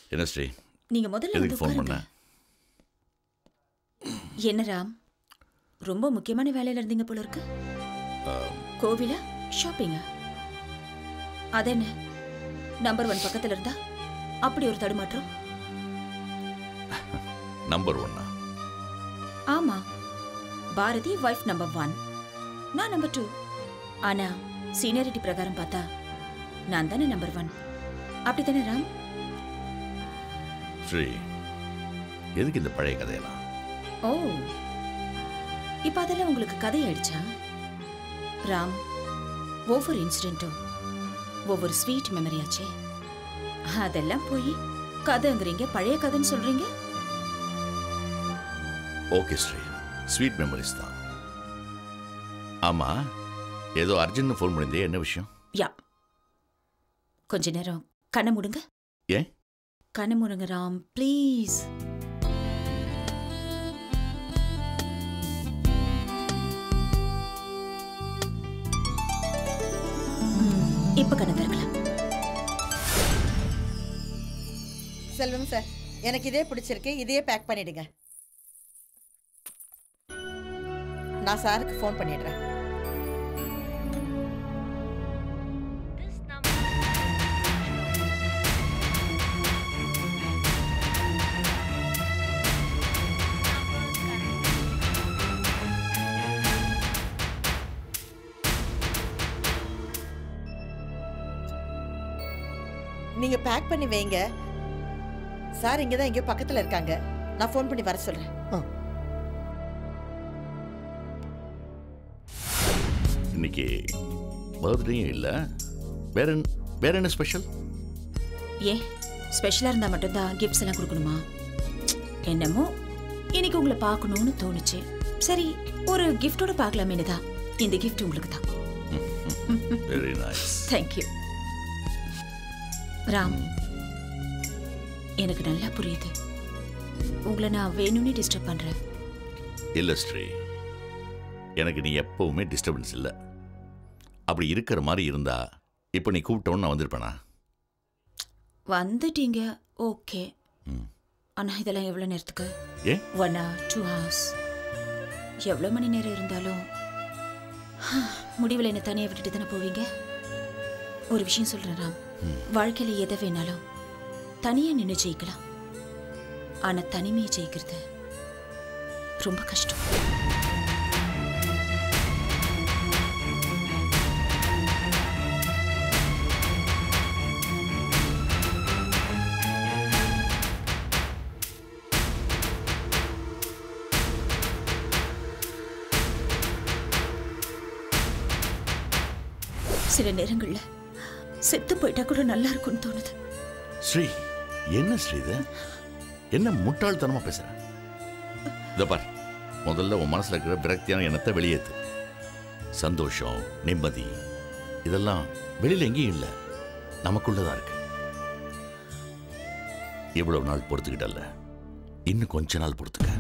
என்ன ஸ்ரீ நீங்க முதல்ல வந்து எதுக்கு ஃபோன் உட்காருங்க பண்ண என்ன ராம் ரொம்ப முக்கியமான வேலையில இருந்தீங்க போல இருக்கு கோவிலா ஷாப்பிங்கா அதென்ன நம்பர் ஒன் பக்கத்துல இருந்தா அப்படி ஒரு தடுமாற்றம் நம்பர் ஒன்னா ஆமா பாரதி வைஃப் நம்பர் ஒன் நான் நம்பர் டூ ஆனா சீனியாரிட்டி பிரகாரம் பார்த்தா நான் தானே நம்பர் ஒன் அப்படித்தானே ராம் ஸ்ரீ எதுக்கு இந்த பழைய கதையெல்லாம் ஓ இப்ப அதெல்லாம் உங்களுக்கு கதையாயிடுச்சா ராம் ஒவ்வொரு இன்சிடென்ட்டும் ஒவ்வொரு ஸ்வீட் மெமரியாச்சே அதெல்லாம் போய் கதைங்கிறீங்க பழைய கதைன்னு சொல்றீங்க ஓகே ஸ்ரீ ஸ்வீட் மெமரிஸ் தான் ஆமா ஏதோ அர்ஜுன் ஃபோன் பண்ணியிருந்தே என்ன விஷயம் யா கொஞ்ச நேரம் கண்ணை மூடுங்க ஏன் கண்ணை மூடுங்க ராம் ப்ளீஸ் இப்ப கண்ணை திறக்கலாம் செல்வம் சார் எனக்கு இதே பிடிச்சிருக்கு இதையே பேக் பண்ணிடுங்க நான் சாருக்கு ஃபோன் பண்ணிடுறேன் நீங்க பேக் பண்ணி வைங்க சார் இங்க தான் எங்கேயோ பக்கத்துல இருக்காங்க நான் ஃபோன் பண்ணி வர சொல்றேன் இன்னைக்கு பர்த்டேயும் இல்லை வேற என்ன- வேற என்ன ஸ்பெஷல் ஏன் ஸ்பெஷலா இருந்தா மட்டும்தான் கிஃப்ட்ஸ் எல்லாம் கொடுக்கணுமா என்னமோ இன்னைக்கு உங்களை பார்க்கணும்னு தோணுச்சு சரி ஒரு கிஃப்டோட பார்க்கலாமேனு தான் இந்த கிஃப்ட் உங்களுக்கு தான் வெரி நைஸ் தேங்க்யூ ராம் எனக்கு நல்லா புரியுது உங்களை நான் வேணும்னே டிஸ்டர்ப் பண்றேன் இல்லை ஸ்ரீ எனக்கு நீ எப்பவுமே டிஸ்டர்பன்ஸ் இல்லை அப்படி இருக்கிற மாதிரி இருந்தா இப்போ நீ கூப்பிட்டோன்னு நான் வந்திருப்பேனா வந்துட்டீங்க ஓகே ஆனா இதெல்லாம் எவ்வளவு நேரத்துக்கு ஏன் ஒன் ஹவர் டூ ஹவர்ஸ் எவ்வளோ மணி நேரம் இருந்தாலும் முடிவில் என்ன தனியாக விட்டுட்டு தானே போவீங்க ஒரு விஷயம் சொல்கிறேன் ராம் வாழ்க்கையில் எதை வேணாலும் தனியாக நின்று ஜெயிக்கலாம் ஆனால் தனிமையை ஜெயிக்கிறது ரொம்ப கஷ்டம் சில நேரங்களில் செத்து போயிட்டா கூட நல்லா இருக்கும்னு தோணுது ஸ்ரீ என்ன ஸ்ரீ இது என்ன முட்டாள்தனமா பேசுற இத பார் முதல்ல உன் மனசுல இருக்கிற விரக்தியான எண்ணத்தை வெளியேத்து சந்தோஷம் நிம்மதி இதெல்லாம் வெளியில எங்கேயும் இல்லை நமக்குள்ளதான் இருக்கு இவ்வளவு நாள் பொறுத்துக்கிட்டல்ல இன்னும் கொஞ்ச நாள் பொறுத்துக்க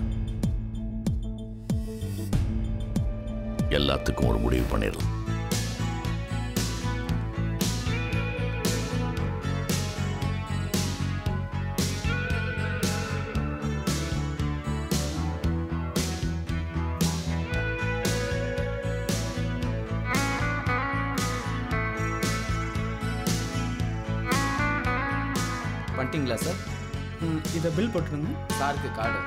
எல்லாத்துக்கும் ஒரு முடிவு பண்ணிடலாம் பண்ணிட்டீங்களா சார் ம், இதை பில் போட்டுருங்க சாருக்கு கார்டு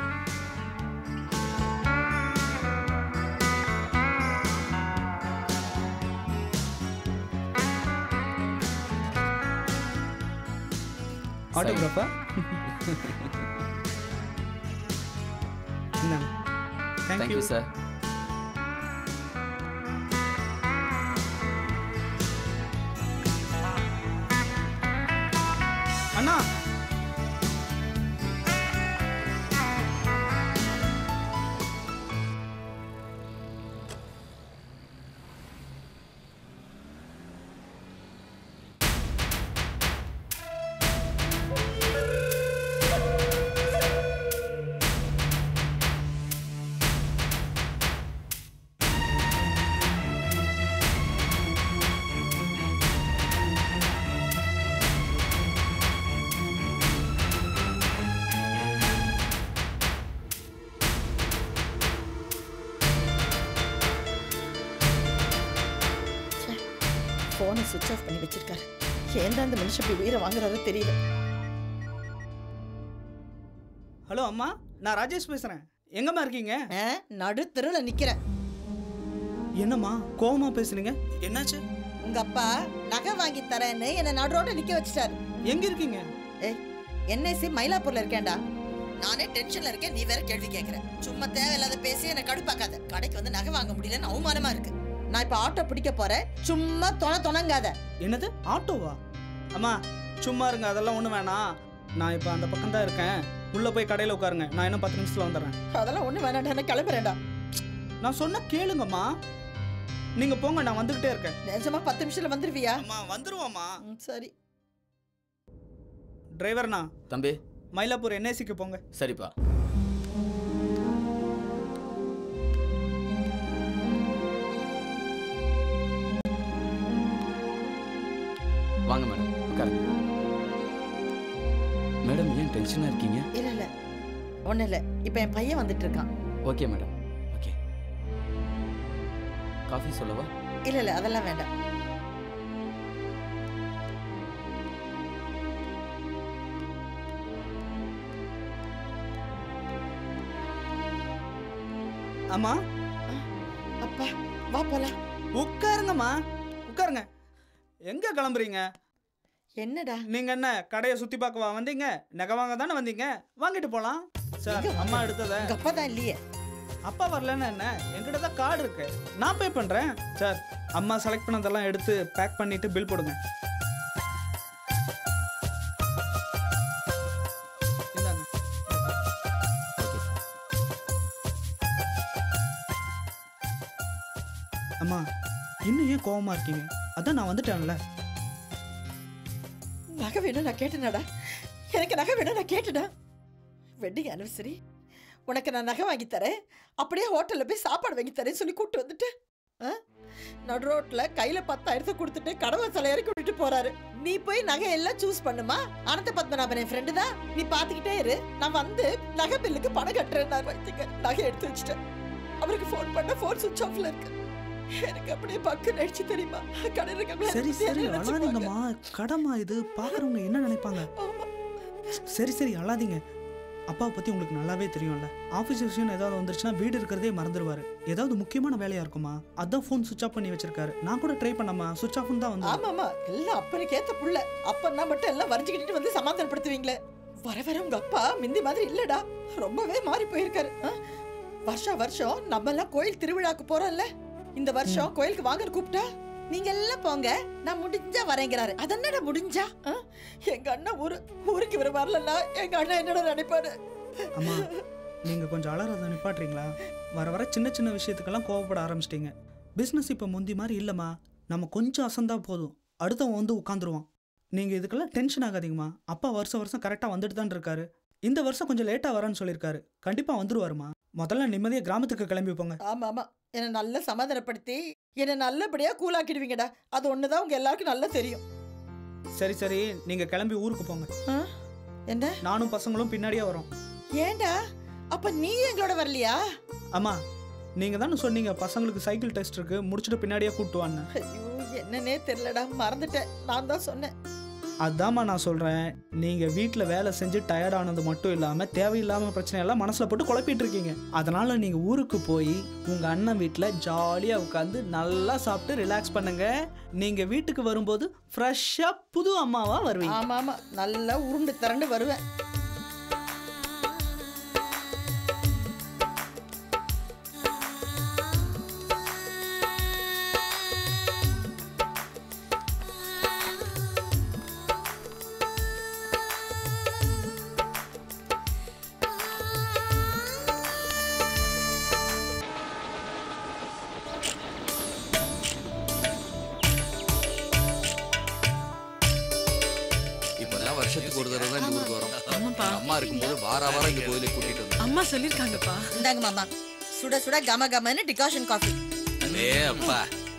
ஆட்டோகிராஃபா இந்தாங்க தேங்க்யூ தேங்க்யூ சார் அண்ணா போனை சுவிட்ச் ஆஃப் பண்ணி வச்சிருக்காரு ஏன் தான் அந்த மனுஷன் இப்படி உயிரை வாங்குறாரோ தெரியல ஹலோ அம்மா நான் ராஜேஷ் பேசுகிறேன் எங்கம்மா இருக்கீங்க ஆ, நடு தெருவில் நிக்கிறேன் என்னம்மா கோவமா பேசுறீங்க என்னாச்சு உங்க அப்பா நகை வாங்கி தரேன்னு என்னை நடுரோட நிக்க வச்சிட்டாரு எங்க இருக்கீங்க ஏய் என்ஐசி மயிலாப்பூர்ல இருக்கேன்டா நானே டென்ஷன்ல இருக்கேன் நீ வேற கேள்வி கேட்கற சும்மா தேவையில்லாத பேசி என்ன கடுப்பாக்காத கடைக்கு வந்து நகை வாங்க முடியலன்னு அவமானமா இருக்கு நான் இப்ப ஆட்டோ பிடிக்க போறேன் சும்மா தொண தொணங்காத என்னது ஆட்டோவா அம்மா சும்மா இருங்க அதெல்லாம் ஒன்றும் வேணாம் நான் இப்போ அந்த பக்கம் தான் இருக்கேன் உள்ளே போய் கடையில் உட்காருங்க நான் இன்னும் பத்து நிமிஷத்தில் வந்துடுறேன் அதெல்லாம் ஒண்ணு வேணாம்டா நான் கிளம்புறேன்டா நான் சொன்னா கேளுங்கம்மா நீங்கள் போங்க நான் வந்துக்கிட்டே இருக்கேன் நிஜமா பத்து நிமிஷத்துல வந்துருவியா அம்மா வந்துருவாம்மா ம், சரி டிரைவர்ண்ணா தம்பி மயிலாப்பூர் என்ஐசிக்கு போங்க சரிப்பா வாங்க மேடம் உட்காருங்க மேடம் ஏன் டென்ஷனாக இருக்கீங்க இல்ல இல்ல ஒண்ணு இல்ல இப்ப என் பையன் வந்துட்டு இருக்கான் ஓகே மேடம் ஓகே காஃபி சொல்லவா இல்ல இல்ல அதெல்லாம் வேண்டாம் அம்மா அப்பா வா போலாம் உட்காருங்கம்மா உட்காருங்க எங்கே கிளம்புறீங்க என்னடா நீங்கள் என்ன கடையை சுற்றி பார்க்கவா வந்தீங்க நகை வாங்க தானே வந்தீங்க வாங்கிட்டு போகலாம் சார் எங்க வாங்க? அம்மா எடுத்ததை உங்க அப்பா தான் இல்லையே அப்பா வரலன்னா என்ன என்கிட்ட தான் கார்டு இருக்கு நான் பே பண்றேன் சார் அம்மா செலக்ட் பண்ணதெல்லாம் எடுத்து பேக் பண்ணிட்டு பில் போடுங்க இந்தாங்க. அம்மா இன்னும் ஏன் கோவமா இருக்கீங்க அதான் நான் வந்துட்டேன்ல நகை வேணும் நான் கேட்டேனாடா எனக்கு நகை வேணும் நான் கேட்டேனா வெட்டிங் ஆனிவர்சரி உனக்கு நான் நகை வாங்கி தரேன் அப்படியே ஹோட்டலில் போய் சாப்பாடு வாங்கி தரேன்னு சொல்லி கூப்பிட்டு வந்துட்டு ஆ? நடு ரோட்ல கையில பத்தாயிரத்தை கொடுத்துட்டு கடவை சிலை இறக்கி விட்டுட்டு போறாரு நீ போய் நகை எல்லாம் சூஸ் பண்ணுமா அனந்த பத்மநாபன் என் ஃப்ரெண்டு தான் நீ பாத்துக்கிட்டே இரு நான் வந்து நகை பில்லுக்கு பணம் கட்டுறேன் நான் வைத்துக்க நகை எடுத்து வச்சுட்டேன் அவருக்கு ஃபோன் பண்ண ஃபோன் சுவிட்ச் ஆஃப்ல இருக்கு எனக்கு அப்படியே பக்கு நடிச்சு தெரியுமா கடையில் இருக்கவங்க சரி சரி என்ன நினைச்சுப்பாங்க? அழாதீங்கம்மா கடமா இது பார்க்குறவங்க என்ன நினைப்பாங்க ஆமா. சரி சரி அழாதீங்க அப்பாவை பற்றி உங்களுக்கு நல்லாவே தெரியும்ல ஆஃபீஸ் விஷயம் ஏதாவது வந்துருச்சுன்னா வீடு இருக்கிறதே மறந்துடுவார் ஏதாவது முக்கியமான வேலையாக இருக்குமா அதான் ஃபோன் சுவிச் ஆஃப் பண்ணி வச்சிருக்காரு நான் கூட ட்ரை பண்ணாமா சுவிச் ஆஃப்னு தான் வந்து ஆமாமா எல்லாம் அப்பனுக்கு ஏத்த புள்ள அப்பன்னா மட்டும் எல்லாம் வரைஞ்சுக்கிட்டு வந்து சமாதானப்படுத்துவீங்களே வர வர உங்க அப்பா மிந்தி மாதிரி இல்லடா ரொம்பவே மாறி போயிருக்காரு ஆ? வருஷம் வருஷம் நம்ம எல்லாம் கோயில் திருவிழாக்கு போறோம்ல இந்த வருஷம் கோயிலுக்கு வாங்கன்னு கூப்பிட்டா நீங்க எல்லாம் போங்க நான் முடிஞ்சா வரேங்கிறாரு அதென்னடா முடிஞ்சா ஆ? எங்க அண்ணன் ஊரு ஊருக்கு இவர் வரலன்னா எங்க அண்ணன் என்னடா நினைப்பாரு அம்மா நீங்கள் கொஞ்சம் அலறதை நிப்பாட்டுறீங்களா வர வர சின்ன சின்ன விஷயத்துக்கெல்லாம் கோவப்பட ஆரம்பிச்சிட்டீங்க பிஸ்னஸ் இப்போ முந்தி மாதிரி இல்லைம்மா நம்ம கொஞ்சம் அசந்தா போதும் அடுத்தவன் வந்து உட்காந்துருவான் நீங்கள் இதுக்கெல்லாம் டென்ஷன் ஆகாதீங்கம்மா அப்பா வருஷம் வருஷம் கரெக்டாக வந்துட்டு தான் இருக்காரு இந்த வருஷம் கொஞ்சம் லேட்டாக வரேன்னு சொல்லியிருக்காரு கண்டிப்பாக வந்துருவாருமா முதல்ல நிம்மதியாக கிராமத்துக்கு கிளம்பி போங்க ஆமா ஆமா என்னை நல்லா சமாதானப்படுத்தி என்னை நல்லபடியா கூலாக்கிடுவீங்கடா அது ஒண்ணுதான் உங்க எல்லாருக்கும் நல்லா தெரியும் சரி சரி நீங்கள் கிளம்பி ஊருக்கு போங்க ஆ? என்ன நானும் பசங்களும் பின்னாடியே வரோம் ஏண்டா அப்ப நீ எங்களோட வரலையா அம்மா நீங்கள் தானே சொன்னீங்க பசங்களுக்கு சைக்கிள் டெஸ்ட் இருக்கு முடிச்சுட்டு பின்னாடியே கூப்பிட்டு வான்னு ஐயோ என்னன்னே தெரியலடா மறந்துட்டேன் நான் தான் சொன்னேன் அதாம்மா நான் சொல்கிறேன் நீங்கள் வீட்டில் வேலை செஞ்சு டயர்ட் ஆனது மட்டும் இல்லாமல் தேவையில்லாமல் பிரச்சனையெல்லாம் மனசில் போட்டு குழப்பிட்டு இருக்கீங்க அதனால் நீங்கள் ஊருக்கு போய் உங்கள் அண்ணன் வீட்டில் ஜாலியாக உட்காந்து நல்லா சாப்பிட்டு ரிலாக்ஸ் பண்ணுங்க நீங்கள் வீட்டுக்கு வரும்போது ஃப்ரெஷ்ஷாக புது அம்மாவாக வருவீங்க ஆமா ஆமா நல்லா உருண்டு திரண்டு வருவேன் இப்பெல்லாம் வருஷத்துக்கு ஒரு தடவை தான் இந்த ஊருக்கு வரோம் ஆமாப்பா. எங்க அம்மா இருக்கும்போது வார வாரம் இந்த கோயிலுக்கு கூட்டிட்டு வந்தோம் அம்மா சொல்லிருக்காங்கப்பா இந்தாங்க மாமா சுட சுட கம கமன்னு டிகாஷன் காஃபி ஏ அப்பா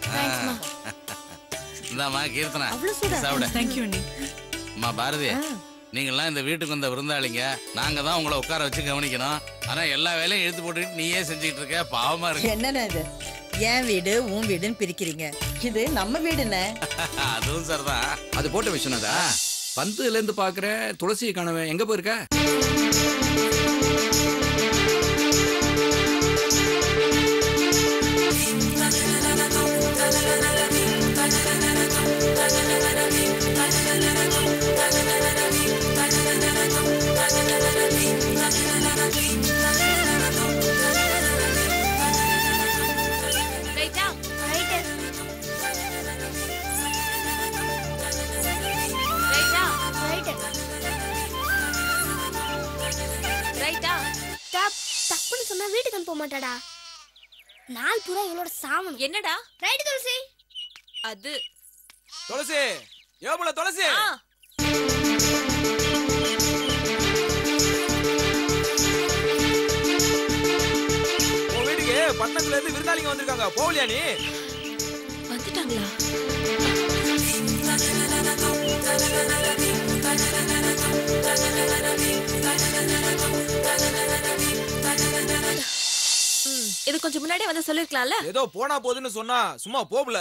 இந்தாம்மா கீர்த்தனா அவ்வளவு சூடா? சாப்பிட தேங்க்யூ அண்ணி அம்மா பாரதி நீங்கெல்லாம் இந்த வீட்டுக்கு வந்த விருந்தாளிங்க நாங்க தான் உங்களை உட்கார வச்சு கவனிக்கணும் ஆனா எல்லா வேலையும் இழுத்து போட்டுக்கிட்டு நீயே செஞ்சுக்கிட்டு இருக்க பாவமா இருக்கு என்னண்ணே இது என் வீடு உன் வீடுன்னு பிரிக்கிறீங்க இது நம்ம வீடுண்ணே அதுவும் சரிதான் அது போட்ட விஸ்வநாதா பந்துல இருந்து பாக்குறேன் துளசியை காணவன் எங்க போயிருக்க ரைட்டா ரைட்டு ரைட்டா ரைட்டு ரைட்டா டாப் தப்புன்னு சொன்னா வீட்டுக்கு அனுப்ப மாட்டாடா நாள் பூரா இவளோட சாவணும் என்னடா ரைட்டு துளசி அது துளசி ஏபுல துளசி ஆ உன் வீட்டுக்கு பட்டணத்துல இருந்து விருந்தாளிங்க வந்திருக்காங்க போகலையா நீ வந்துட்டாங்களா ம், இது கொஞ்சம் முன்னாடியே வந்து சொல்லிருக்கலாம்ல ஏதோ போனா போதுன்னு சொன்னா சும்மா போகல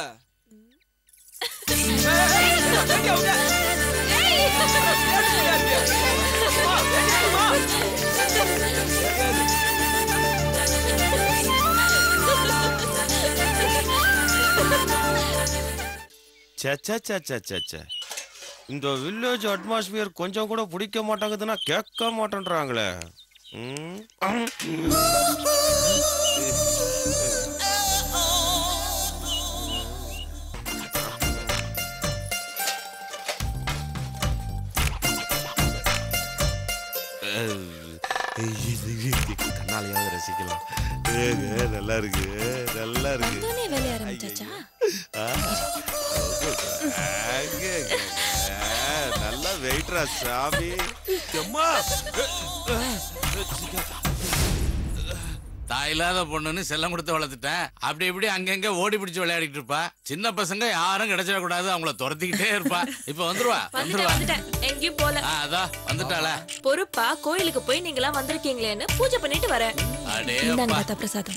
ச்சே ச்சே ச்சே ச்சே ச்சே ச்சே இந்த வில்லேஜ் அட்மாஸ்பியர் கொஞ்சம் கூட பிடிக்க மாட்டாங்குதுன்னா கேட்க மாட்டேன்றாங்களே ம். கண்ணாலையாவது ரசிக்கலாம் ஏங்க, நல்லா இருக்கு நல்லா இருக்கு வந்தோடனே வேலைய ஆரம்பிச்சாச்சா ஆ. அங்க, அங்க, அங்க. நல்லா வெயிட்ரா சாமி அம்மா தாயில்லாத பொண்ணுன்னு செல்லம் கொடுத்து வளர்த்துட்டேன் அப்படி இப்படி அங்கங்க ஓடி பிடிச்சு விளையாடிட்டு இருப்பா சின்ன பசங்க யாரும் கிடைச்சிடக்கூடாது அவங்கள துரத்திக்கிட்டே இருப்பா இப்ப வந்துருவா வந்துட்டேன் வந்துருவா வந்துட்டேன் எங்கேயும் போல ஆ, அதான் வந்துட்டாள பொறுப்பா கோயிலுக்கு போய் நீங்களாம் வந்திருக்கீங்களேன்னு பூஜை பண்ணிட்டு வரேன் அடே இந்தாங்க அப்பா. தாத்தா பிரசாதம்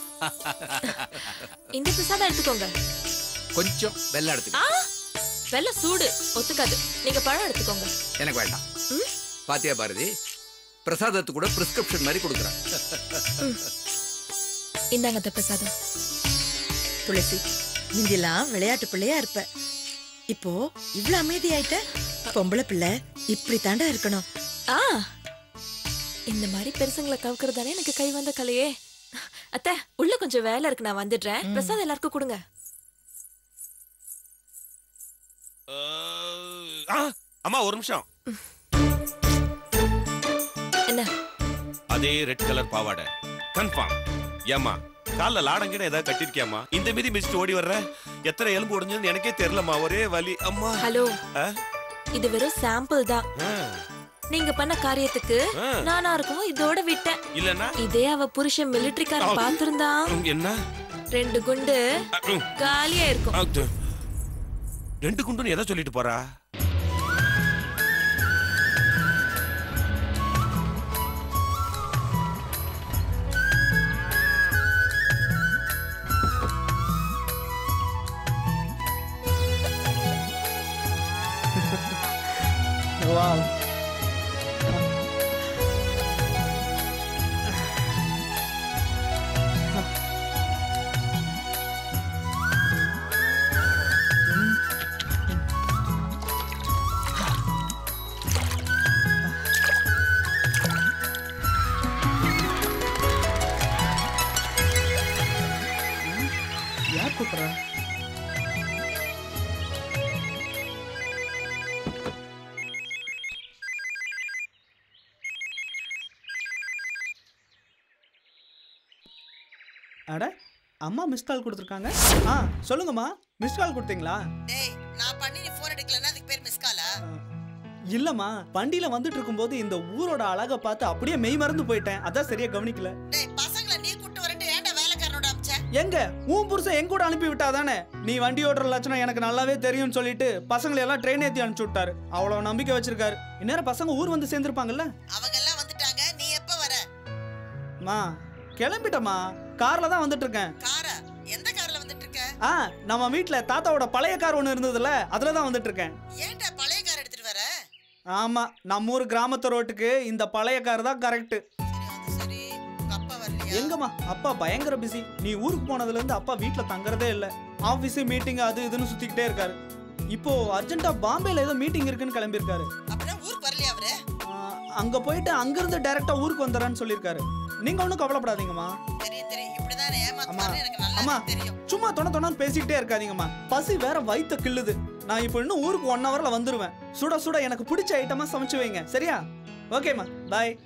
இந்த பிரசாதம் எடுத்துக்கோங்க கொஞ்சம் வெள்ளம் எடுத்துக்க ஆ வெள்ளம் சூடு ஒத்துக்காது நீங்க பழம் எடுத்துக்கோங்க எனக்கு வேண்டாம் பாத்தியா பாரதி பிரசாதத்துக்கு கூட பிரிஸ்கிரிப்ஷன் மாதிரி கொடுக்குறேன் இந்தாங்க தாத்தா பிரசாதம் துளசி முந்திலாம் விளையாட்டு பிள்ளையா இருப்ப இப்போ இவ்ளோ அமைதி ஆயிட்ட பொம்பளை பிள்ளை இப்படி தாண்டா இருக்கணும் ஆ இந்த மாதிரி பெருசுங்களை கவுக்கிறது தானே எனக்கு கை வந்த கலையே அத்தை உள்ள கொஞ்சம் வேலை இருக்கு நான் வந்துடுறேன் பிரசாதம் எல்லாருக்கும் கொடுங்க ஆ, அம்மா ஒரு நிமிஷம் என்ன அதே ரெட் கலர் பாவாடை கன்ஃபார்ம் ஏம்மா கால்ல லாடங்கிட ஏதாவது கட்டிருக்கியாமா இந்த மீதி மிதிச்சுட்டு ஓடி வர்ற எத்தனை எலும்பு உடைஞ்சதுன்னு எனக்கே தெரியலம்மா ஒரே வலி அம்மா ஹலோ ஆ? இது வெறும் சாம்பிள் தான் ஆ, நீங்க பண்ண காரியத்துக்கு ஆ. நானா இருக்கும் இதோட விட்டேன் இல்லன்னா இதே அவ புருஷன் மிலிட்டரிக்காரன் பாத்திருந்தா உம், என்ன ரெண்டு குண்டு அ, உம், காலியா இருக்கும் அது. ரெண்டு குண்டுன்னு எதை சொல்லிட்டு போறா வாவ் யார் கூப்பிட்றா அட அம்மா மிஸ் கால் கொடுத்துருக்காங்க ஆ சொல்லுங்கம்மா மிஸ் கால் கொடுத்தீங்களா டேய் நான் பண்ணி நீ போன் எடுக்கலன்னா அதுக்கு பேர் மிஸ் காலா இல்லம்மா வண்டியில வந்துட்டு இருக்கும்போது இந்த ஊரோட அழகை பார்த்து அப்படியே மெய் மறந்து போயிட்டேன் அதான் சரியா கவனிக்கல டேய் பசங்களை நீ கூட்டு வரட்டு ஏன்டா வேலைக்காரனோட அமிச்ச எங்க உன் புருஷன் என் கூட அனுப்பி விட்டாதானே நீ வண்டி ஓட்டுற லட்சணம் எனக்கு நல்லாவே தெரியும்னு சொல்லிட்டு பசங்களை எல்லாம் ட்ரெயின் ஏத்தி அனுப்பிச்சு விட்டாரு அவ்வளவு நம்பிக்கை வச்சிருக்காரு இந்நேரம் பசங்க ஊர் வந்து சேர்ந்திருப்பாங்கல்ல அவங்க எல்லாம் வந்துட்டாங்க நீ எப்ப வர மா கிளம்பிட்டம்மா கார்ல தான் வந்துட்டு இருக்கேன் காரா எந்த ஆ நம்ம வீட்ல தாத்தாவோட பழைய கார் ஒன்று இருந்ததுல அதில் தான் வந்துட்டு இருக்கேன் ஏன்டா பழைய கார் எடுத்துட்டு வர ஆமா நம்ம ஊர் கிராமத்து ரோட்டுக்கு இந்த பழைய கார் தான் கரெக்ட் சரி உங்க அப்பா வரலையா எங்கம்மா அப்பா பயங்கர பிஸி நீ ஊருக்கு போனதுல இருந்து அப்பா வீட்ல தங்குறதே இல்ல ஆபீஸ் மீட்டிங் அது இதுன்னு சுத்திக்கிட்டே இருக்காரு இப்போ அர்ஜென்ட்டா பாம்பேல ஏதோ மீட்டிங் இருக்குன்னு கிளம்பியிருக்காரு அப்படின்னா ஊருக்கு வரலையா அவரு ஆ, அங்க போயிட்டு அங்கிருந்து டைரக்டா ஊருக்கு வந்துடுறேன்னு சொல்லியிருக்காரு நீங்க ஒன்றும் கவலைப்படாதீங்கம்மா தெரியும் தெரியும் இப்படிதான் அம்மா ஏமாத்துவாரு எனக்கு நல்லா அம்மா தெரியும் சும்மா தொண தொணன்னு பேசிக்கிட்டே இருக்காதீங்கம்மா பசி வேற வயித்த கிள்ளுது நான் இப்போ இன்னும் ஊருக்கு ஒன் ஹவர்ல வந்துருவேன் சுட சுட எனக்கு பிடிச்ச ஐட்டமா சமைச்சு வைங்க சரியா ஓகேம்மா பாய்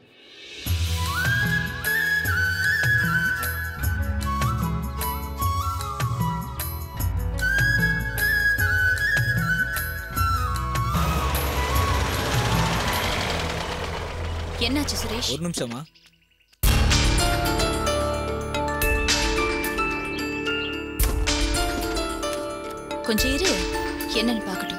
என்னாச்சு சுரேஷ் ஒரு நிமிஷமா கொஞ்சம் இரு என்னன்னு பார்க்கட்டும்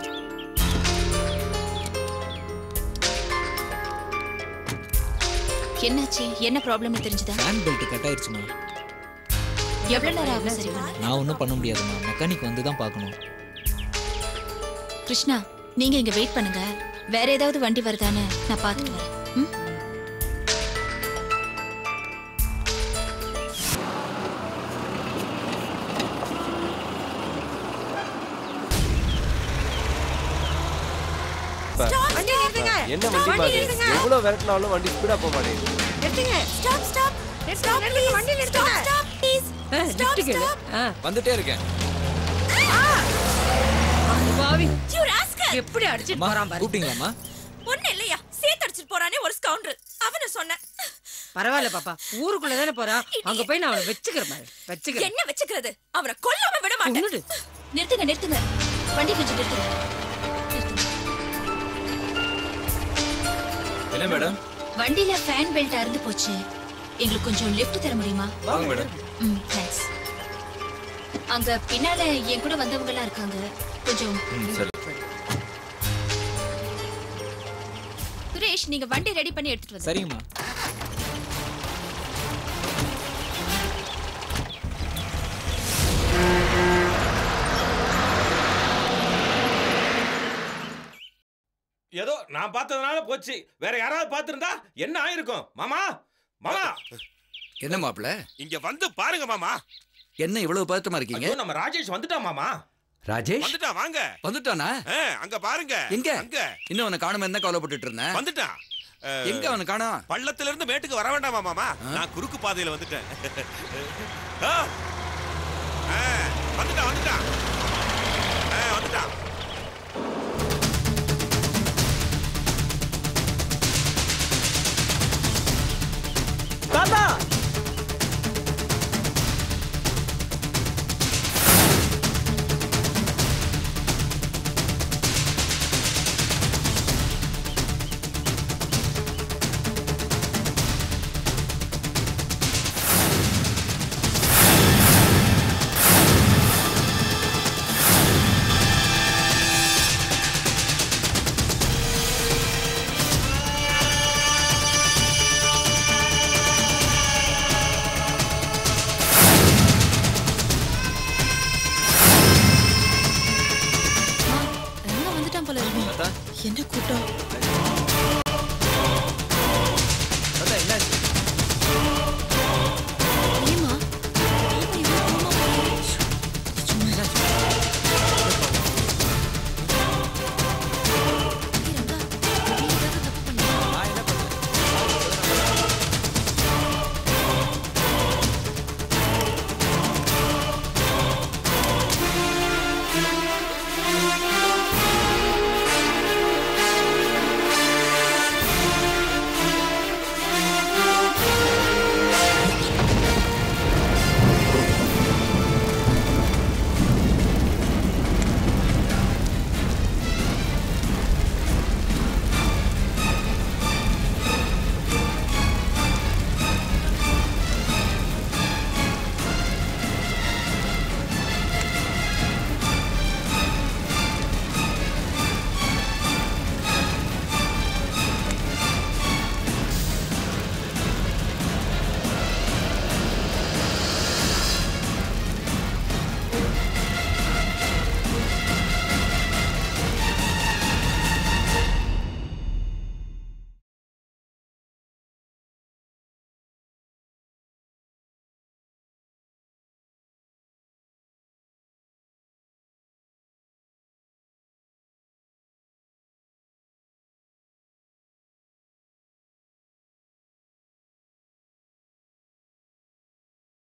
என்னாச்சு என்ன ப்ராப்ளம்னு தெரிஞ்சுதா ஃபேன் பெல்ட் கட் ஆயிடுச்சுமா எவ்வளவு நேரம் ஆகும் சரி பண்ண? நான் ஒன்றும் பண்ண முடியாதுமா மெக்கானிக் வந்து தான் பார்க்கணும் கிருஷ்ணா நீங்க இங்க வெயிட் பண்ணுங்க வேற ஏதாவது வண்டி வருதான்னு நான் பார்த்துட்டு வரேன் ம்? வண்டி நிறுத்துங்க என்ன வண்டி பாரு எவ்வளவு விரட்டினாலும் வண்டி ஸ்பீடா போக மாட்டேங்குது நிறுத்துங்க ஸ்டாப் ஸ்டாப் ஸ்டாப் ப்ளீஸ் வண்டி நிறுத்துங்க ஸ்டாப் ப்ளீஸ் ஸ்டாப் ஸ்டாப் வந்துட்டே இருக்கேன் பாவி யூ ராஸ்கல் எப்படி அடிச்சிட்டு அம்மா போறான் பாரு கூப்பிட்டீங்களாம்மா ஒண்ணு இல்லையா சேர்த்து அடிச்சிட்டு போறானே ஒரு ஸ்கவுண்டர் அவன சொன்னேன் பரவாயில்ல பாப்பா ஊருக்குள்ள தானே போறான் அங்க போய் நான் அவனை வச்சுக்கிறேன் பாரு. வச்சுக்கிறேன் என்ன வச்சுக்கிறது அவனை கொல்லாம விட மாட்டேன் நிறுத்துங்க நிறுத்துங்க வண்டி கொஞ்சம் நிறுத்துங்க என்ன மேடம் வண்டியில ஃபேன் பெல்ட் அறுந்து போச்சு எங்களுக்கு கொஞ்சம் லிஃப்ட் தர முடியுமா வாங்க மேடம் ம் தேங்க்ஸ் அங்க பின்னால என் கூட வந்தவங்க எல்லாம் இருக்காங்க கொஞ்சம் சரி சுரேஷ் நீங்க வண்டி ரெடி பண்ணி எடுத்துட்டு வந்து சரிங்கம்மா ஏதோ நான் பார்த்ததுனால போச்சு வேற யாராவது பார்த்திருந்தா என்ன ஆயிருக்கும் மாமா மாமா என்ன மாப்பிள இங்க வந்து பாருங்க மாமா என்ன இவ்வளவு பதட்டமா இருக்கீங்க ஐயோ, நம்ம ராஜேஷ் வந்துட்டான் மாமா ராஜேஷ் வந்துட்டான் வாங்க வந்துட்டானா ஆ, அங்க பாருங்க எங்க அங்க இன்னும் அவனை காணாம என்ன கவலைப்பட்டுட்டு இருந்தேன் வந்துட்டான் அஹ், எங்க அவனை காணோம் பள்ளத்துல இருந்து மேட்டுக்கு வர வேண்டாமா மாமா நான் குறுக்கு பாதையில வந்துட்டேன் ஆ. ஆ, வந்துட்டான் வந்துட்டான் ஆ, வந்துட்டான் தாத்தா எல்லாம் வந்துட்டான் போல இருக்கு என்ன கூட்டம்